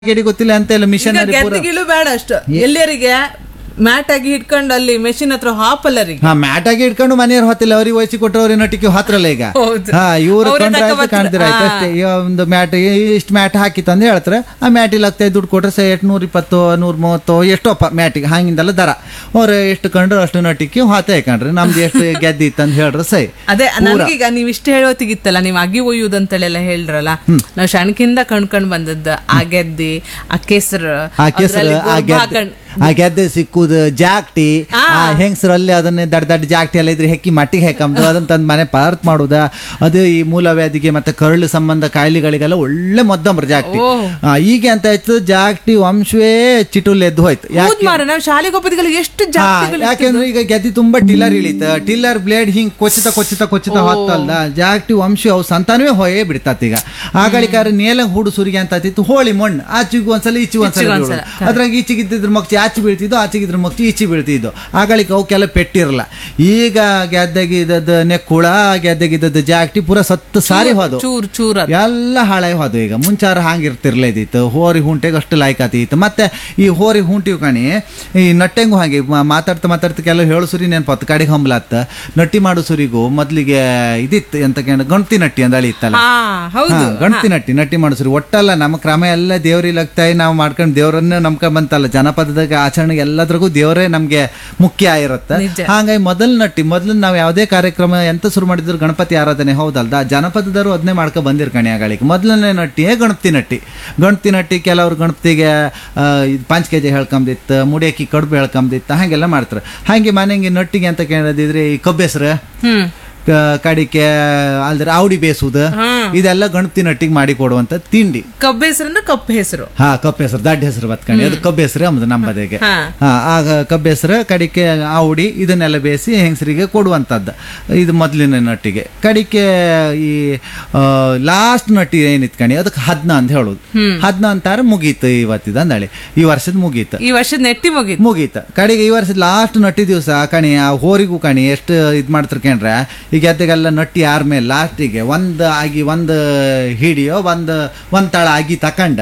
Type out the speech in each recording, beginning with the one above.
ಗೆಡಿ ಗೊತ್ತಿಲ್ಲ ಅಂತ ಇಲ್ಲ ಈಗ ಮಿಷನರಿ ಪೂರ ಗೆದ್ದಿಗಿಳು ಬೇಡ ಅಷ್ಟು ಎಲ್ಲರಿಗೆ ಮ್ಯಾಟ್ ಆಗಿ ಹಿಡ್ಕೊಂಡು ಅಲ್ಲಿ ಮೆಷಿನ್ ಹತ್ರ ಹಾಪಲ್ಲರಿಗೆ ಹಾ ಮ್ಯಾಟ್ ಆಗಿ ಇಟ್ಕೊಂಡು ಮನೆಯವ್ರು ಹೊತ್ತಿಲ್ಲ ಅವ್ರಿಗೆ ವಹಿಸಿ ಕೊಟ್ಟರು ಅವ್ರಿಗೆ ನಟಿಕೆ ಹತ್ರಲ್ಲ ಈಗ ಹೌದು. ಹಾ ಇವ್ರು ಅವ್ರೇ ಕೊಂಡ್ರೆ ಆಯ್ತು ತಗೊಂಬರ್ತಾರೆ. ಕಾಣ್ತೀರ ಆಯ್ತು ಹಾ. ಅಷ್ಟೇ ಈಗ ಒಂದು ಮ್ಯಾಟ್ ಇಷ್ಟು ಮ್ಯಾಟ್ ಹಾಕಿತ್ತು ಅಂತ ಹೇಳ್ತಾರೆ ಆ ಮ್ಯಾಟಿಗೆ ಹತ್ತೈದು ದುಡ್ಡು ಕೊಟ್ರೆ ಸೈ ಎಷ್ಟು ನೂರ ಇಪ್ಪತ್ತು ನೂರ ಮೂವತ್ತು ಎಷ್ಟೋಪ್ಪ ಮ್ಯಾಟಿಗೆ ಹಂಗಿಂದಲ್ಲ ದರ ಅವ್ರು ಎಷ್ಟು ಕಂಡ್ರು ಅಷ್ಟು ನಟಿಕೆ ಹಾತೆ ಕಂಡ್ರಿ ನಮ್ದು ಎಷ್ಟು ಗೆದ್ದಿ ಇತ್ತು ಅಂತ ಹೇಳ್ರೆ ಸೈ ಅದೇ ನನ್ಗೀಗ ನೀವ್ ಇಷ್ಟ ಹೇಳೋತಿಗಿತ್ತಲ್ಲ ನೀವ್ ಅಗಿ ಒಯ್ಯುದಂತಳೆಲ್ಲ ಹೇಳ್ರಲ್ಲ ನಾವ್ ಶಣಕಿಂದ ಕಣ್ಕೊಂಡ್ ಬಂದದ್ದು ಆ ಗೆದ್ದಿ ಆ ಕೆಸರು ಆ ಕೆಸರು ಆ ಗೆದ್ದೆ ಆ ಗೆದ್ದೆ ಸಿಕ್ಕುದು ಜಾಕ್ಟಿ ಆ. ಆ ಹೆಂಗಸರು ಅಲ್ಲಿ ಅದನ್ನ ದಡ್ಡ ದಡ್ಡ ಜಾಕ್ಟಿ ಎಲ್ಲ ಇದ್ರೆ ಹೆಕ್ಕಿ ಮಟ್ಟಿಗೆ ಹೆಕ್ಕಂದು ಅದನ್ನ ತಂದು ಮನೆ ಪಾರ್ಕ್ ಮಾಡುದ ಅದು ಈ ಮೂಲವ್ಯಾಧಿಗೆ ಮತ್ತೆ ಕರಳು ಸಂಬಂಧ ಕಾಯಿಲೆಗಳಿಗೆಲ್ಲ ಒಳ್ಳೆ ಮದ್ದಮ್ರ ಜಾಕ್ಟಿ ಓ. ಆ, ಈಗ ಅಂತ ಆಯ್ತು ಜಾಕ್ಟಿ ವಂಶವೇ ಚಿಟುಲ್ ಎದ್ದು ಹೋಯ್ತು ಹೌದ್ ಯಾಕೆ ಮಾರ ನಾವ್ ಶಾಲೆಗೆ ಹೋಗೋದಿಗೆಲ್ಲ ಎಷ್ಟು ಹಾ, ಜಾತಿಗಳು ಯಾಕೆಂದ್ರೆ ಈಗ ಗೆದ್ದಿ ತುಂಬಾ ಟಿಲ್ಲರ್ ಇಳಿತ ಟಿಲ್ಲರ್ ಬ್ಲೇಡ್ ಹಿಂಗ್ ಕೊಚ್ಚಿತ ಕೊಚ್ಚಿತ ಕೊಚ್ಚಿತ ಹೊತ್ತಲ್ದ ಜಾಕ್ಟಿ ವಂಶ ಅವು ಸಂತಾನವೇ ಹೊಯೇ ಬಿಡ್ತಾತ್ ಈಗ ಆಗಳಿಕಾರ ನೇಲ ಹೂಡು ಸುರಿಗೆ ಅಂತ ಆತಿತ್ತು ಹೋಳಿ ಮಣ್ಣು ಆಚಿಗೂ ಒಂದ್ಸಲ ಈಚೆಗೂ ಒಂದ್ಸಲ ಈಚೆಗೂ ಬೀಳೋದು. ಒಂದ್ಸಲ, ಅದ್ರಾಗ ಈಚೆಗಿದ್ದಿದ್ರ ಮಗ್ಚಿ ಆಚೆ ಬೀಳ್ತಿದ್ದು ಆಚೆಗಿದ್ರ ಮಗ್ಚಿ ಈಚೆ ಬೀಳ್ತಿದ್ದು ಆಗಳಿಕ ಅವಕ್ಕೆಲ್ಲ ಪೆಟ್ಟಿರಲ್ಲ ಈಗ ಗೆದ್ದಗಿದ್ದದ್ದು ನೆಕ್ಕುಳ ಗೆದ್ದಗಿದ್ದದ್ದು ಜಾಕ್ಟಿ ಪೂರ ಸತ್ತು ಸಾರಿ ಹೋದು ಚೂರ್ ಚೂರ್ ಅದು. ಎಲ್ಲ ಹಾಳಾಗಿ ಹೋದು ಈಗ ಮುಂಚಾರ ಹಾಂಗಿರ್ತಿರ್ಲೇದಿತ್ತು ಹೋರಿ ಹುಂಟೆಗೆ ಅಷ್ಟು ಲಾಯ್ಕಾತಿತ್ತು ಮತ್ತೆ ಈ ಹೋರಿ ಹುಂಟಿವ್ ಕಣಿ ಈ ನಟ್ಟೆಂಗು ಹಾಗೆ ಮ- ಮಾತಾಡ್ತಾ ಮಾತಾಡ್ತಾ ಕೆಲವು ಹೇಳು ಸುರಿ ನೆನ್ಪತ್ತು ಕಡೆಗೆ ಹಂಬ್ಲಾತ್ತ ನಟ್ಟಿ ಮಾಡೋ ಸುರಿಗೂ ಮೊದ್ಲಿಗೆ ಇದಿತ್ತು ಎಂತ ಕೇಳ ಗಣತಿ ನಟ್ಟಿ ಅಂತ ಇತ್ತಲ್ಲ ಹಾ ಹೌದು ಹಾ, ಗಣತಿ ನಟ್ಟಿ ನಟ್ಟಿ ಮಾಡಿಸ್ರಿ ಒಟ್ಟಲ್ಲ ನಮ್ಮ ಕ್ರಮ ಎಲ್ಲ ದೇವ್ರಿಲಾಗ್ತಾಯಿ ನಾವು ಮಾಡ್ಕೊಂಡು ದೇವ್ರನ್ನ ನಂಬ್ಕೊಂಡ್ ಬಂತಲ್ಲ ಜನಪದದಾಗ ಆಚರಣೆಗೆ ಎಲ್ಲದ್ರಾಗೂ ದೇವರೇ ನಮ್ಗೆ ಮುಖ್ಯ ಆಗಿರುತ್ತೆ ನಿಜ. ಹಾಗಾಗಿ ಮೊದಲು ನಟ್ಟಿ ಮೊದಲು ನಾವು ಯಾವುದೇ ಕಾರ್ಯಕ್ರಮ ಎಂತ ಶುರು ಮಾಡಿದ್ರು ಗಣಪತಿ ಆರಾಧನೆ ಹೌದಲ್ದ ಜನಪದದವರು ಅದನ್ನೇ ಮಾಡ್ಕೊ ಬಂದಿರ್ ಕಣಿ ಆಗಳಿಗೆ ಮೊದಲನೇ ನಟ್ಟಿಯೇ ಗಣಪತಿ ನಟ್ಟಿ ಗಣಪತಿ ನಟ್ಟಿ ಕೆಲವ್ರು ಗಣಪತಿಗೆ ಆ, ಇದ್ ಪಂಚ್ ಕೆ ಜಿ ಹೇಳ್ಕೊಂಬಿತ್ತು ಮುಡಿಯಕ್ಕಿ ಕಡುಬು ಹೇಳ್ಕೊಂಬಿತ್ತು ಹಾಗೆಲ್ಲ ಮಾಡ್ತಾರೆ ಹಾಗೆ ಮನೆಗೆ ನಟ್ಟಿಗೆ ಅಂತ ಕೇಳೋದಿದ್ರೆ ಈ ಕಬ್ಬೆಸ್ರು ಹ್ಮ್ ಕ- ಕಡಿಕೆ ಅಲ್ದ್ರೆ ಆವಡಿ ಬೇಸುದು ಹ್ಮ್. ಇದೆಲ್ಲ ಗಣಪತಿ ನಟ್ಟಿಗೆ ಮಾಡಿ ಕೊಡುವಂತ ತಿಂಡಿ ಕಬ್ಬು ಹೆಸರು ಕಪ್ಪು ಹೆಸರು ಹಾ ಕಬ್ಬು ಹೆಸರು ದಡ್ಡ ಹೆಸರು ಬತ್ಕಂಡಿ ಅದು ಕಬ್ಬು ಹೆಸರು ಅಂಬುದು ನಮ್ಮದಿಗೆ ಹಾ. ಹಾ ಆಗ ಕಬ್ಬು ಹೆಸರು ಕಡಿಕೆ ಆವುಡಿ ಇದನ್ನೆಲ್ಲ ಬೇಯಿಸಿ ಹೆಂಗಸರಿಗೆ ಕೊಡುವಂಥದ್ದು ಇದು ಮೊದಲಿನ ನಟ್ಟಿಗೆ ಕಡಿಕೆ ಈ ಲಾಸ್ಟ್ ನಟ್ಟಿ ಏನಿತ್ತು ಕಣಿ ಅದಕ್ಕೆ ಹದ್ನ ಅಂತ ಹೇಳುದು ಹದ್ನ ಅಂತಾರೆ ಮುಗೀತು ಇವತ್ತಿದ ಅಂದಳಿ ಈ ವರ್ಷದ ಮುಗೀತು ಈ ವರ್ಷದ ನೆಟ್ಟಿ ಮುಗಿದ್ ಮುಗೀತ ಕಡೆಗೆ ಈ ವರ್ಷದ ಲಾಸ್ಟ್ ನಟ್ಟಿ ದಿವಸ ಕಣಿ ಆ ಹೋರಿಗೂ ಕಣಿ ಎಷ್ಟು ಇದು ಮಾಡ್ತಾರೆ ಕೇಳ್ರೆ ಈಗ ಎದ್ದೆಗೆಲ್ಲ ನಟ್ಟಿ ಆರ್ಮೇಲೆ ಲಾಸ್ಟಿಗೆ ಒಂದು ಆಗಿ ಒಂದು ಹಿಡಿಯೋ ಒಂದು ಒಂದು ತಳ ಆಗಿ ತಕಂಡ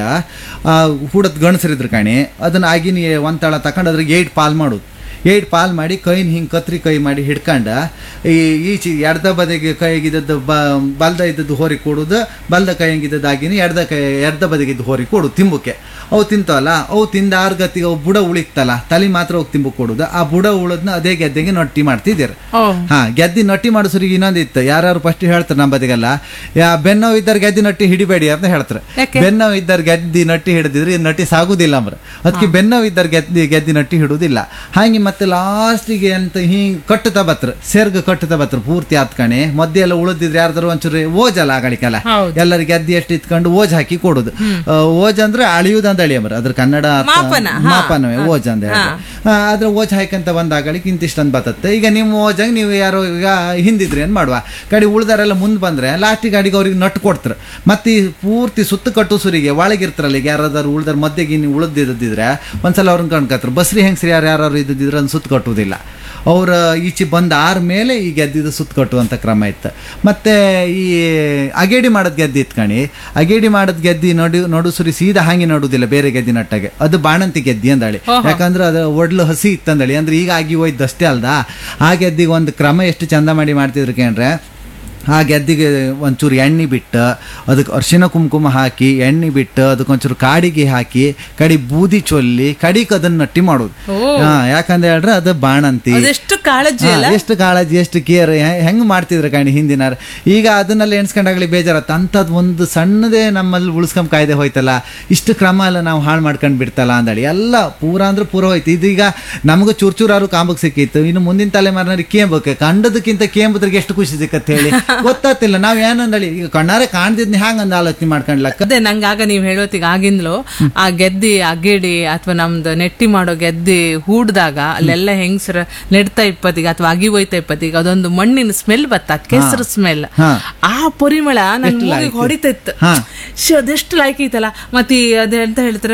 ಹುಡದ್ ಗಣಸರಿದ್ರು ಕಣಿ ಅದನ್ನ ಆಗಿನ ಒಂದು ತಳ ತಕೊಂಡು ಅದ್ರಿಗೆ ಏಟ್ ಪಾಲ್ ಮಾಡೋದು ಏಟ್ ಪಾಲ್ ಮಾಡಿ ಕೈನ ಹಿಂಗೆ ಕತ್ರಿ ಕೈ ಮಾಡಿ ಹಿಡ್ಕಂಡ ಈ ಈಚೆ ಎಡ್ದ ಬದಿಗೆ ಕೈಗಿದ್ದದ್ದು ಬ ಬಲ್ದ ಇದ್ದದ್ದು ಹೋರಿ ಕೊಡೋದು ಬಲ್ದ ಕೈಗಿದ್ದದ್ದು ಆಗಿನ ಎಡ್ದ ಕೈ ಎಡ್ದ ಬದಿಗಿದ್ದು ಹೋರಿ ಕೊಡು ತಿಂಬುಕ್ಕೆ ಅವು ತಿಂತವಲ್ಲ ಅವು ತಿಂದ ಆರು ಗತಿಗೆ ಅವು ಬುಡ ಉಳಿಕ್ತಲ್ಲ ತಲೆ ಮಾತ್ರ ಹೋಗಿ ತಿಂಬು ಕೊಡುದು ಆ ಬುಡ ಉಳದ್ನ ಅದೇ ಗೆದ್ದೆಗೆ ನಟ್ಟಿ ಮಾಡ್ತಿದ್ದೀರ ಓ ಹಾ ಗೆದ್ದಿ ನಟ್ಟಿ ಮಾಡಿಸೋರಿಗೆ ಇನ್ನೊಂದಿತ್ತು ಯಾರ್ಯಾರು ಫಸ್ಟ್ ಹೇಳ್ತಾರೆ ನಮ್ಮ ಬದಿಗೆಲ್ಲ ಯಾ ಬೆನ್ನವ್ ಇದ್ದಾರೆ ಗೆದ್ದಿ ನಟ್ಟಿ ಹಿಡಿಬೇಡಿ ಅಂತ ಹೇಳ್ತಾರೆ ಯಾಕೆ? ಬೆನ್ನವ್ ಇದ್ದಾರೆ ಗೆದ್ದಿ ನಟ್ಟಿ ಹಿಡಿದಿದ್ರೆ ಈ ನಟ್ಟಿ ಸಾಗುದಿಲ್ಲ ಅಂಬ್ರ ಅದಕ್ಕೆ ಬೆನ್ನವ್ ಇದ್ದಾರೆ ಗೆದ್ದಿ ಗೆದ್ದಿ ನಟ್ಟಿ ಹಿಡುದಿಲ್ಲ ಹಾಗೆ ಮತ್ತೆ ಲಾಸ್ಟಿಗೆ ಅಂತ ಹಿಂಗ್ ಕಟ್ಟುತ್ತಾ ಬತ್ರ ಸೇರ್ಗ ಕಟ್ಟುತ್ತಾ ಬತ್ರ ಪೂರ್ತಿ ಆತ್ಕಣೆ ಮಧ್ಯೆ ಎಲ್ಲ ಉಳಿದಿದ್ರೆ ಯಾರ್ದಾರು ಒಂಚೂರು ಓಜಲ್ಲ ಆಗಳಿಗೆಲ್ಲ ಹೌದು. ಎಲ್ಲರಿಗೆ ಗೆದ್ದಿ ಎಷ್ಟು ಇತ್ಕೊಂಡು ಓಜ್ ಹಾಕಿ ಕೊಡುದು ಆ, ಓಜ್ ಅಂದ್ರೆ ಅಳಿಯುದು ಅಂತ ಅಳಿಯಂಬ್ರ ಅದ್ರ ಕನ್ನಡ ಅರ್ಥ- ಮಾಪನ, ಹಾ. ಮಾಪನವೇ ಓಜ್ ಅಂತ ಹೇಳಿ ಆ, ಅದ್ರ ಓಜ್ ಹಾಕಂತ ಬಂದಾಗಳಿಗೆ ಇಂತಿಷ್ಟು ಅಂತ ಬರ್ತತ್ತೆ ಈಗ ನಿಮ್ಮ ಓಜಾಗ ನೀವು ಯಾರೋ ಈಗ ಹಿಂದಿದ್ರಿ ಏನ್ ಮಾಡುವ ಗಾಡಿ ಉಳ್ದಾರೆಲ್ಲ ಮುಂದೆ ಬಂದ್ರೆ ಲಾಸ್ಟಿಗೆ ಗಾಡಿಗೆ ಅವ್ರಿಗೆ ನಟ್ಟು ಕೊಡ್ತಾರೆ ಮತ್ತೆ ಈ ಪೂರ್ತಿ ಸುತ್ತ ಕಟ್ಟು ಸುರಿಗೆ ಒಳಗಿರ್ತಾರಲ್ಲ ಈಗ ಯಾರಾದ್ರು ಉಳ್ದಾರ ಮಧ್ಯೆಗೆ ನೀವು ಉಳಿದಿದ್ದಿದ್ರೆ ಒಂದ್ಸಲ ಅವ್ರನ್ನ ಕಣ್ಕತ್ರು ಬಸ್ರಿ ಹೆಂಗ್ಸ್ರಿ ಯಾರು ಯಾರು ಇದ್ದಿದ್ರೆ ಅದನ್ನ ಸುತ್ತ ಕಟ್ಟುವುದಿಲ್ಲ ಅವ್ರ ಈಚೆ ಬಂದ ಆರ್ ಮೇಲೆ ಈ ಗೆದ್ದಿದ್ದು ಸುತ್ತ ಕಟ್ಟುವಂಥ ಕ್ರಮ ಇತ್ತು ಮತ್ತೆ ಈ ಅಗೇಡಿ ಮಾಡೋದ್ ಗೆದ್ದಿ ಇತ್ತು ಕಣಿ ಅಗೇಡಿ ಮಾಡೋದ್ ಗೆದ್ದಿ ನಡು ನಡು ಸುರಿ ಸೀದಾ ಹಾಗೆ ನಡುವುದಿಲ್ಲ ಬೇರೆ ಗೆದ್ದಿ ನಟ್ಟಾಗೆ ಅದು ಬಾಣಂತಿ ಗೆದ್ದಿ ಅಂದಳಿ ಯಾಕಂದ್ರೆ ಅದು ಒಡ್ಲು ಹಸಿ ಇತ್ತಂದಳಿ ಅಂದ್ರೆ ಈಗ ಆಗಿ ಹೋಯ್ತು ಅಷ್ಟೇ ಅಲ್ದಾ ಆ ಗೆದ್ದಿಗೆ ಒಂದು ಕ್ರಮ ಎಷ್ಟು ಚಂದ ಮಾಡಿ ಮಾಡ್ತಿದ್ರು ಕೇಂದ್ರೆ ಆ ಗೆದ್ದಿಗೆ ಒಂಚೂರು ಎಣ್ಣೆ ಬಿಟ್ಟು ಅದಕ್ಕೆ ಅರಿಶಿನ ಕುಂಕುಮ ಹಾಕಿ ಎಣ್ಣೆ ಬಿಟ್ಟು ಅದಕ್ಕೆ ಒಂಚೂರು ಕಾಡಿಗೆ ಹಾಕಿ ಕಡಿ ಬೂದಿ ಚೊಲ್ಲಿ ಕಡಿಗೆ ಅದನ್ನ ನಟ್ಟಿ ಮಾಡೋದು ಓ. ಹಾ ಯಾಕಂದ್ರೆ ಹೇಳ್ರೆ ಅದು ಬಾಣಂತಿ ಅದೆಷ್ಟು ಕಾಳಜಿ ಹಾ, ಅಲ್ಲ ಎಷ್ಟು ಕಾಳಜಿ ಎಷ್ಟು ಕೇರ್ ಹೆಂಗ್ ಮಾಡ್ತಿದ್ರು ಕಣಿ ಹಿಂದಿನ ಈಗ ಅದನ್ನೆಲ್ಲ ಎಣ್ಸ್ಕೊಂಡಾಗಲಿ ಬೇಜಾರತ್ತ ಅಂಥದ್ದು ಒಂದು ಸಣ್ಣದೇ ನಮ್ಮಲ್ಲಿ ಉಳಿಸ್ಕೊಂಡ್ ಕಾಯ್ದೆ ಹೋಯ್ತಲ್ಲ ಇಷ್ಟು ಕ್ರಮ ಎಲ್ಲ ನಾವು ಹಾಳು ಮಾಡ್ಕೊಂಡು ಬಿಡ್ತಲ್ಲ ಅಂದಳಿ ಎಲ್ಲ ಪೂರ ಅಂದ್ರೆ ಪೂರ ಹೋಯ್ತು ಇದೀಗ ನಮಗೂ ಚೂರ್ ಚೂರಾರು ಕಾಂಬಕ್ ಸಿಕ್ಕಿತ್ತು ಇನ್ನು ಮುಂದಿನ ತಲೆಮಾರಿನವ್ರಿಗೆ ಕೇಂಬಕ್ಕೆ ಕಂಡದಕ್ಕಿಂತ ಕೇಂಬದ್ರಿಗೆ ಎಷ್ಟು ಖುಷಿ ಸಿಕ್ಕತ್ತೆ ಹೇಳಿ ಗೊತ್ತಾಗ್ತಿಲ್ಲ ನಾವ್ ಏನಂದಳಿ ಈಗ ಕಣ್ಣಾರೆ ಕಾಣ್ದಿದ್ನ ಹ್ಯಾಂಗ ಅಂದ ಆಲೋಚನೆ ಮಾಡ್ಕೊಂಡ್ಲಕ್ಕ ಅದೇ ನಂಗೆ ಆಗ ನೀವು ಹೇಳೋತಿಗೆ ಆಗಿಂದ್ಲು ಆ ಗೆದ್ದಿ ಅಗೇಡಿ ಅಥವಾ ನಮ್ದು ನೆಟ್ಟಿ ಮಾಡೋ ಗೆದ್ದಿ ಹೂಡ್ದಾಗ ಅಲ್ಲೆಲ್ಲ ಹೆಂಗಸರ ನೆಡ್ತಾ ಇಪ್ಪತ್ತಿಗೆ ಅಥವಾ ಅಗಿ ಹೋಯ್ತಾ ಇಪ್ಪತ್ತಿಗೆ ಅದೊಂದು ಮಣ್ಣಿನ ಸ್ಮೆಲ್ ಬತ್ತ ಕೆಸರು ಸ್ಮೆಲ್ ಹಾ. ಆ ಪರಿಮಳ ನನ್ ಎಷ್ಟು ಮೂಗಿಗೆ ಲಾಯ್ಕು. ಹೊಡಿತಿತ್ತು ಹಾ. ಶ್, ಅದೆಷ್ಟು ಲಾಯ್ಕ್ ಐತಲ್ಲ ಮತ್ತೆ ಈ ಅದೇ ಅಂತ ಹೇಳ್ತಾರ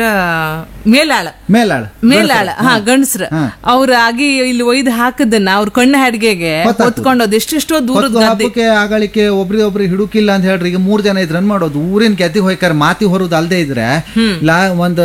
ಮೇಲಾಳ ಮೇಲಾಳ ಮೇಲಾಳ ಹಾ ಗಂಡಸ್ರ ಅವ್ರ ಆಗಿ ಇಲ್ಲಿ ಒಯ್ದು ಹಾಕದನ್ನ ಅವ್ರ ಕಣ್ಣು ಹಡ್ಗೆಗೆ ಗೊತ್ತಾಗ್ತದೆ. ಹೊತ್ಕೊಂಡು ಅದೆಷ್ಟೆಷ್ಟೋ ದೂರದ ಹೊತ್ತು ಗದ್ದೆ ಹಬ್ಬಕ್ಕೆ ಆಗಳಿಕೆ ಒಬ್ರಿ ಒಬ್ರು ಹಿಡುಕಿಲ್ಲ ಅಂತ ಹೇಳ್ರಿ ಈಗ ಮೂರ್ ಜನ ಇದ್ರನ್ ಮಾಡೋದು ಊರಿನ ಗೆದ್ದಿಗೆ ಹೋಯ್ಕಾರ ಮಾತಿ ಹೊರೋದು ಅಲ್ದೇ ಇದ್ರೆ ಲಾ ಒಂದು